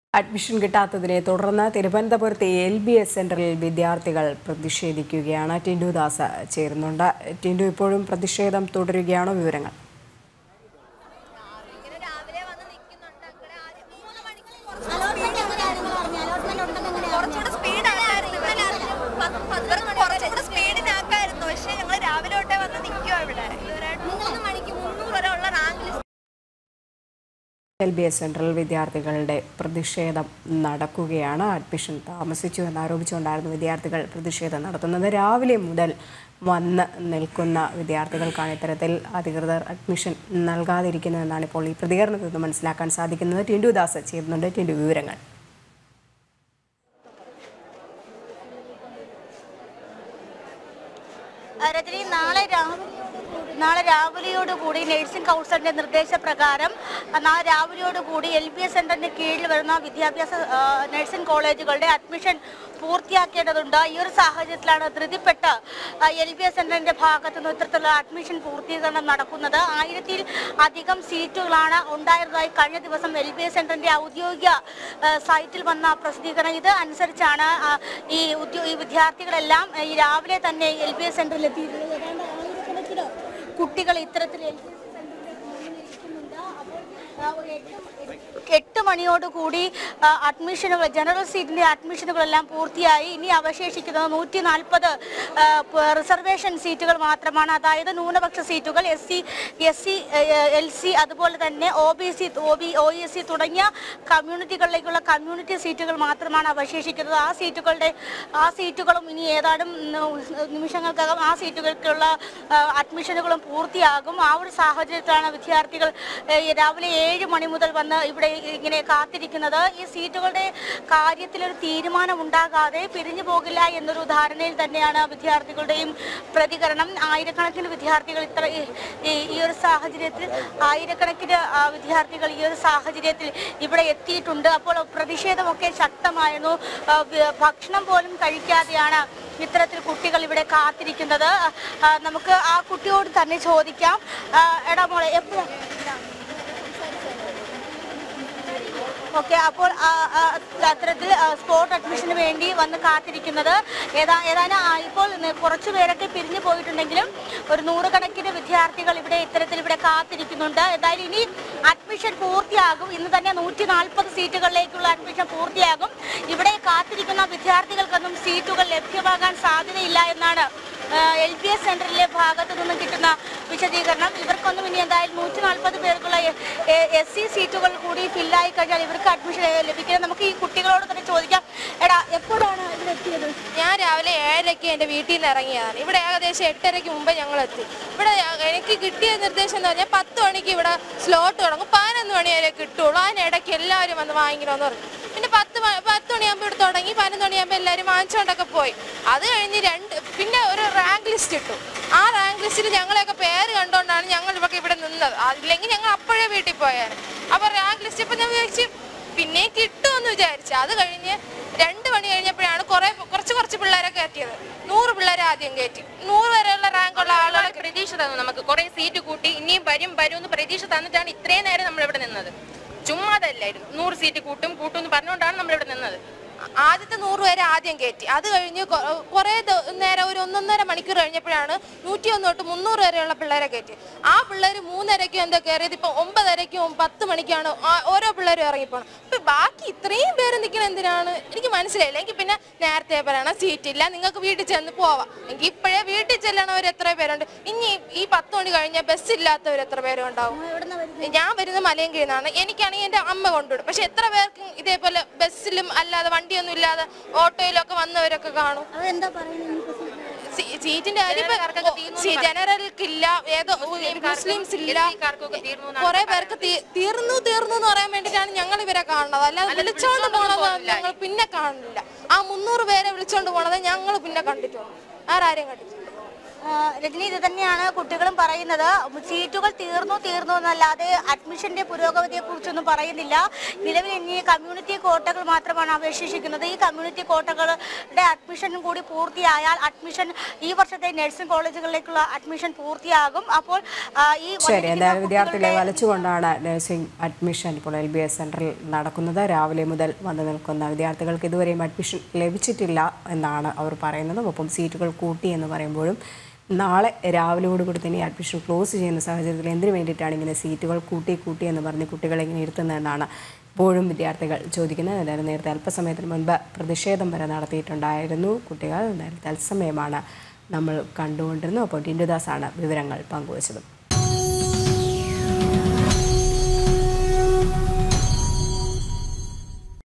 admission കിട്ടാത്തതിനെ തുടർന്ന് തിരുവനന്തപുരത്തെ L B S സെന്ററിൽ വിദ്യാർത്ഥികൾ പ്രതിഷേധിക്കുകയാണ് ടിൻഡു ദാസ് ചേരുന്നുണ്ട് ടിൻഡു ഇപ്പോഴും പ്രതിഷേധം തുടരുകയാണോ വിവരങ്ങൾ ഇങ്ങനെ രാവിലെ വന്ന് നിൽക്കുന്നുണ്ട് അങ്ങനെ ആദ്യം മൂന്ന് മണിക്ക് അലോട്ട്മെന്റ് എങ്ങനെയായിരുന്നു പറഞ്ഞു അലോട്ട്മെന്റ് ഉണ്ടെന്ന് എങ്ങനെയാ കുറച്ചുകൂടെ സ്പീഡ് ആക്കായിരുന്നു കുറച്ചുകൂടെ സ്പീഡിനാക്കായിരുന്നു പക്ഷെ ഞങ്ങൾ രാവിലെ തൊട്ടേ വന്ന് നിൽക്കുവാ ഇവിടെ ഇതുവരെ മൂന്ന് മണിക്ക് മുന്നൂറ് വരെ ഉള്ള rank list L B S സെന്ററിൽ വിദ്യാർത്ഥികളുടെ പ്രതിഷേധം നടക്കുകയാണ് അഡ്മിഷൻ താമസിച്ചു എന്നാരോപിച്ചുകൊണ്ടായിരുന്നു വിദ്യാർത്ഥികൾ പ്രതിഷേധം നടത്തുന്നത് രാവിലെ മുതൽ വന്ന് നിൽക്കുന്ന വിദ്യാർത്ഥികൾക്കാണ് ഇത്തരത്തിൽ അധികൃതർ അഡ്മിഷൻ നൽകാതിരിക്കുന്നതെന്നാണ് ഇപ്പോൾ ഈ പ്രതികരണത്തിൽ നിന്ന് മനസ്സിലാക്കാൻ സാധിക്കുന്നത് ടിൻഡു ദാസ് ചേരുന്നുണ്ട് ടിൻഡു വിവരങ്ങൾ രജനി നാളെ രാവിലെ നാളെ രാവിലെയോട് കൂടി നഴ്സിംഗ് കൗൺസിലിന്റെ നിർദ്ദേശപ്രകാരം ആ, നാളെ രാവിലെയോട് കൂടി എൽ ബി എസ് സെന്ററിന് കീഴിൽ വരുന്ന വിദ്യാഭ്യാസ ആ, നഴ്സിംഗ് കോളേജുകളുടെ അഡ്മിഷൻ പൂർത്തിയാക്കേണ്ടതുണ്ട് ഈ ഒരു സാഹചര്യത്തിലാണ് ധൃതിപ്പെട്ട് എൽ ബി എസ് സെന്ററിന്റെ ഭാഗത്തു നിന്ന് ഇത്തരത്തിലുള്ള അഡ്മിഷൻ പൂർത്തീകരണം നടക്കുന്നത് ആയിരത്തിൽ അധികം സീറ്റുകളാണ് ഉണ്ടായിരുന്നതായി കഴിഞ്ഞ ദിവസം എൽ ബി എസ് സെന്ററിന്റെ ഔദ്യോഗിക ആ, സൈറ്റിൽ വന്ന പ്രസിദ്ധീകരണം ഇത് അനുസരിച്ചാണ് ആ, ഈ ഉദ്യോ- ഈ വിദ്യാർത്ഥികളെല്ലാം ഈ രാവിലെ തന്നെ എൽ ബി എസ് സെന്ററിൽ എത്തിയിട്ടുള്ളത് ഏതാണ്ട് ആയിരക്കണക്കിന് കുട്ടികൾ ഇത്തരത്തിൽ എൽ ബി എസ് സെന്ററിന്റെ മുന്നിൽ ഇരിക്കുന്നുണ്ട് അപ്പോൾ ആ, ഒരു എട്ട് എട്ട് മണിയോടുകൂടി ആ, അഡ്മിഷനുകൾ ജനറൽ സീറ്റിന്റെ അഡ്മിഷനുകളെല്ലാം പൂർത്തിയായി ഇനി അവശേഷിക്കുന്നത് നൂറ്റി നാൽപ്പത് റിസർവേഷൻ സീറ്റുകൾ മാത്രമാണ് അതായത് ന്യൂനപക്ഷ സീറ്റുകൾ S C S C L C അതുപോലെ തന്നെ O B C O B O S C തുടങ്ങിയ കമ്മ്യൂണിറ്റികളിലേക്കുള്ള കമ്മ്യൂണിറ്റി സീറ്റുകൾ മാത്രമാണ് അവശേഷിക്കുന്നത് ആ സീറ്റുകളുടെ ആ സീറ്റുകളും ഇനി ഏതാനും ന- നിമിഷങ്ങൾക്കകം ആ സീറ്റുകൾക്കുള്ള ആ, അഡ്മിഷനുകളും പൂർത്തിയാകും ആ ഒരു സാഹചര്യത്തിലാണ് വിദ്യാർത്ഥികൾ ഏ, ഈ രാവിലെ ഏഴ് മണി മുതൽ വന്ന് ഇവിടെ ഇങ്ങനെ കാത്തിരിക്കുന്നത് ഈ സീറ്റുകളുടെ കാര്യത്തിൽ ഒരു തീരുമാനം ഉണ്ടാകാതെ പിരിഞ്ഞു പോകില്ല എന്നൊരു ധാരണയിൽ തന്നെയാണ് വിദ്യാർത്ഥികളുടെയും പ്രതികരണം ആയിരക്കണക്കിന് വിദ്യാർത്ഥികൾ ഇത്ര ഈ- ഈ- ഈ ഒരു സാഹചര്യത്തിൽ ആയിരക്കണക്കിന് ആ, വിദ്യാർത്ഥികൾ ഈ ഒരു സാഹചര്യത്തിൽ ഇവിടെ എത്തിയിട്ടുണ്ട് അപ്പോൾ പ്രതിഷേധമൊക്കെ ശക്തമായിരുന്നു ആ, വ- ഭക്ഷണം പോലും കഴിക്കാതെയാണ് ഇത്തരത്തിൽ കുട്ടികൾ ഇവിടെ കാത്തിരിക്കുന്നത് ആ, നമുക്ക് ആ കുട്ടിയോട് തന്നെ ചോദിക്കാം ആ, എടാ മോളെ എപ്പോഴാണ് ഓക്കെ അപ്പോൾ ആ, ആ, അത്തരത്തിൽ ആ, സ്പോട്ട് അഡ്മിഷന് വേണ്ടി വന്ന് കാത്തിരിക്കുന്നത് ഏതാ ഏതാനും ആ, ഇപ്പോൾ ന- കുറച്ച് പേരൊക്കെ പിരിഞ്ഞു പോയിട്ടുണ്ടെങ്കിലും ഒരു നൂറുകണക്കിന് വിദ്യാർത്ഥികൾ ഇവിടെ ഇത്തരത്തിൽ ഇവിടെ കാത്തിരിക്കുന്നുണ്ട് എന്തായാലും ഇനി അഡ്മിഷൻ പൂർത്തിയാകും ഇന്ന് തന്നെ നൂറ്റി നാൽപ്പത് സീറ്റുകളിലേക്കുള്ള അഡ്മിഷൻ പൂർത്തിയാകും ഇവിടെ കാത്തിരിക്കുന്ന വിദ്യാർത്ഥികൾക്കൊന്നും സീറ്റുകൾ ലഭ്യമാകാൻ സാധ്യതയില്ല എന്നാണ് എൽ പി എസ് സെന്ററിലെ ഭാഗത്തു നിന്നും കിട്ടുന്ന വിശദീകരണം ഇവർക്കൊന്നും ഇനി എന്തായാലും നൂറ്റി നാൽപ്പത് പേർക്കുള്ള എസ് സി സീറ്റുകൾ കൂടി ഫില്ലായി കഴിഞ്ഞാൽ ഇവർക്ക് അഡ്മിഷൻ ലഭിക്കുന്നത് നമുക്ക് ഈ കുട്ടികളോട് തന്നെ ചോദിക്കാം എടാ എപ്പോഴാണ് ഇവിടെ എത്തിയത് ഞാൻ രാവിലെ ഏഴരയ്ക്ക് എൻ്റെ വീട്ടിൽ നിന്ന് ഇറങ്ങിയതാണ് ഇവിടെ ഏകദേശം എട്ടരയ്ക്ക് മുമ്പ് ഞങ്ങൾ എത്തി ഇവിടെ എനിക്ക് കിട്ടിയ നിർദ്ദേശം എന്ന് പറഞ്ഞാൽ പത്ത് മണിക്ക് ഇവിടെ സ്ലോട്ട് തുടങ്ങും പതിനൊന്ന് മണി വരെ കിട്ടുള്ളൂ അതിനിടയ്ക്ക് എല്ലാവരും വന്ന് വാങ്ങിക്കണമെന്ന് പറഞ്ഞു പിന്നെ പത്ത് മ- പത്ത് മണിയാകുമ്പോൾ ഇവിടെ തുടങ്ങി പതിനൊന്ന് മണിയാകുമ്പോൾ എല്ലാവരും വാങ്ങിച്ചുകൊണ്ടൊക്കെ പോയി അത് കഴിഞ്ഞ് രണ്ട് പിന്നെ ഒരു റാങ്ക് ലിസ്റ്റ് ഇട്ടു ആ റാങ്ക് ലിസ്റ്റിൽ ഞങ്ങളെയൊക്കെ പേര് കണ്ടുകൊണ്ടാണ് ഞങ്ങൾ ഇവിടെ ഇവിടെ നിന്നത് അല്ലെങ്കിൽ ഞങ്ങൾ അപ്പോഴേ വീട്ടിൽ പോയാണ് അപ്പോൾ റാങ്ക് ലിസ്റ്റ് ഇപ്പം ഞാൻ വിചാരിച്ചു പിന്നെ കിട്ടുമെന്ന് വിചാരിച്ചു അത് കഴിഞ്ഞ് രണ്ട് മണി കഴിഞ്ഞപ്പോഴാണ് കുറെ കുറച്ച് കുറച്ച് പിള്ളേരെ കയറ്റിയത് നൂറ് പിള്ളേരെ ആദ്യം കയറ്റി നൂറ് വരെയുള്ള റാങ്ക് ഉള്ള ആളുകളെ ഒരുപാട് പ്രതീക്ഷ തന്നു നമുക്ക് കുറെ സീറ്റ് കൂട്ടി ഇനിയും വരും വരും എന്ന് പ്രതീക്ഷ തന്നിട്ടാണ് ഇത്രയും നേരം നമ്മൾ ഇവിടെ നിന്നത് ചുമ്മാതല്ലായിരുന്നു നൂറ് സീറ്റ് കൂട്ടും കൂട്ടും എന്ന് പറഞ്ഞുകൊണ്ടാണ് നമ്മൾ ഇവിടെ നിന്നത് ആദ്യത്തെ നൂറ് പേരെ ആദ്യം കയറ്റി അത് കഴിഞ്ഞ് കൊ- കുറേ ദ- നേരം ഒരു ഒന്നൊന്നര മണിക്കൂർ കഴിഞ്ഞപ്പോഴാണ് നൂറ്റി ഒന്ന് തൊട്ട് മുന്നൂറ് വരെയുള്ള പിള്ളേരെ കയറ്റി ആ പിള്ളേർ മൂന്നരയ്ക്കും എന്താ കയറിയത് ഇപ്പം ഒമ്പതരയ്ക്കും പത്ത് മണിക്കാണ് ആ- ഓരോ പിള്ളേരും ഇറങ്ങിപ്പോണം ഇപ്പം ബാക്കി ഇത്രയും പേര് നിൽക്കണം എന്തിനാണ് എനിക്ക് മനസ്സിലായില്ല എങ്കിൽ പിന്നെ നേരത്തെ പറയണം സീറ്റ് ഇല്ല നിങ്ങൾക്ക് വീട്ടിൽ ചെന്ന് പോവാം എങ്കിൽ ഇപ്പോഴേ വീട്ടിൽ ചെല്ലണവർ എത്ര പേരുണ്ട് ഇനി ഈ പത്ത് മണി കഴിഞ്ഞാൽ ബസ് ഇല്ലാത്തവർ എത്ര പേരും ഉണ്ടാവും ഞാൻ വരുന്നത് മലയും കീഴ്ന്നാണ് എനിക്കാണെങ്കിൽ എൻ്റെ അമ്മ കൊണ്ടുവിടും പക്ഷെ എത്ര പേർക്ക് ഇതേപോലെ ബസ്സിലും അല്ലാതെ വണ്ടിയൊന്നും ഇല്ലാതെ ഓട്ടോയിലൊക്കെ വന്നവരൊക്കെ കാണും അതെന്താ പറയുന്നത് സീ- സീറ്റിന്റെ കാര്യം ജനറൽക്ക് ഇല്ല ഏതോ മുസ്ലിംസ് ഇല്ല എസ്.സിക്കാർക്കൊക്കെ തീർന്നു എന്നാണ് കുറെ പേർക്ക് തീ- തീർന്നു തീർന്നു എന്ന് പറയാൻ വേണ്ടിയിട്ടാണ് ഞങ്ങൾ ഇവരെ കാണുന്നത് അല്ലാതെ വിളിച്ചോണ്ട് പോണത് ഞങ്ങൾ പിന്നെ കാണില്ല ആ മുന്നൂറ് പേരെ വിളിച്ചോണ്ട് പോണത് ഞങ്ങൾ പിന്നെ കണ്ടിട്ടുണ്ട് ആരാരും കണ്ടിട്ടില്ല ആ, രജനി ഇത് തന്നെയാണ് കുട്ടികളും പറയുന്നത് സീറ്റുകൾ തീർന്നു തീർന്നു എന്നല്ലാതെ അഡ്മിഷന്റെ പുരോഗതിയെ കുറിച്ചൊന്നും പറയുന്നില്ല നിലവിൽ ഇനി കമ്മ്യൂണിറ്റി കോട്ടകൾ മാത്രമാണ് അവശേഷിക്കുന്നത് ഈ കമ്മ്യൂണിറ്റി കോട്ടകളുടെ അഡ്മിഷനും കൂടി പൂർത്തിയായാൽ അഡ്മിഷൻ ഈ വർഷത്തെ നഴ്സിംഗ് കോളേജുകളിലേക്കുള്ള അഡ്മിഷൻ പൂർത്തിയാകും അപ്പോൾ ആ, ഈ ശരി വന്നിരിക്കുന്ന എന്തായാലും വിദ്യാർത്ഥികളെ കുട്ടികളുടെ- വലച്ചുകൊണ്ടാണ് നഴ്സിംഗ് അഡ്മിഷൻ ഇപ്പോൾ എൽ ബി എസ് സെൻറ്ററിൽ നടക്കുന്നത് രാവിലെ മുതൽ വന്നു നിൽക്കുന്ന വിദ്യാർത്ഥികൾക്ക് ഇതുവരെയും അഡ്മിഷൻ ലഭിച്ചിട്ടില്ല എന്നാണ് അവർ പറയുന്നത് ഒപ്പം സീറ്റുകൾ കൂട്ടി എന്ന് പറയുമ്പോഴും നാളെ രാവിലെയോടുകൂടി തന്നെ ഈ അഡ്മിഷൻ ക്ലോസ് ചെയ്യുന്ന സാഹചര്യത്തിൽ എന്തിനു വേണ്ടിയിട്ടാണ് ഇങ്ങനെ സീറ്റുകൾ കൂട്ടി കൂട്ടി എന്ന് പറഞ്ഞ് കുട്ടികളെ ഇങ്ങനെ ഇരുത്തുന്നതെന്നാണ് ഇപ്പോഴും വിദ്യാർത്ഥികൾ ചോദിക്കുന്നത് എന്തായാലും നേരത്തെ അല്പസമയത്തിന് മുൻപ് പ്രതിഷേധം വരെ നടത്തിയിട്ടുണ്ടായിരുന്നു കുട്ടികൾ എന്തായാലും തത്സമയമാണ് നമ്മൾ കണ്ടുകൊണ്ടിരുന്നു അപ്പോൾ ടിൻഡുദാസാണ് വിവരങ്ങൾ പങ്കുവച്ചത്